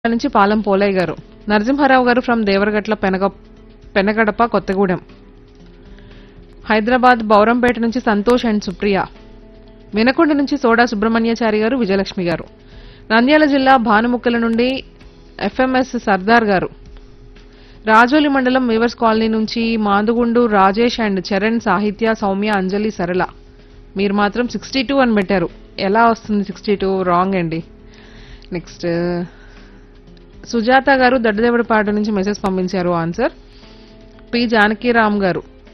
నుంచి పాలెం పోలయ్య గారు నరసింహారావు గారు ఫ్రమ్ దేవరగట్ల పెనగ పెనగడప కొత్తగూడెం హైదరాబాద్ బౌరంపేట నుంచి సంతోష్ అండ్ సుప్రియ వినకొండ నుంచి సోడా సుబ్రహ్మణ్యాచారి గారు విజయలక్ష్మి గారు నంద్యాల జిల్లా భానుముక్కల నుండి ఎఫ్ఎంఎస్ సర్దార్ గారు రాజోలి మండలం వీవర్స్ కాలనీ నుంచి మాదుగుండు రాజేష్ అండ్ చరణ్ సాహిత్య సౌమ్య అంజలి సరళ మీరు మాత్రం సిక్స్టీ టూ అని పెట్టారు ఎలా వస్తుంది సిక్స్టీ టూ రాంగ్ అండి నెక్స్ట్ సుజాత గారు దడ్డదేవడపాడు నుంచి మెసేజ్ పంపించారు ఆన్సర్ పి జానకీరామ్ గారు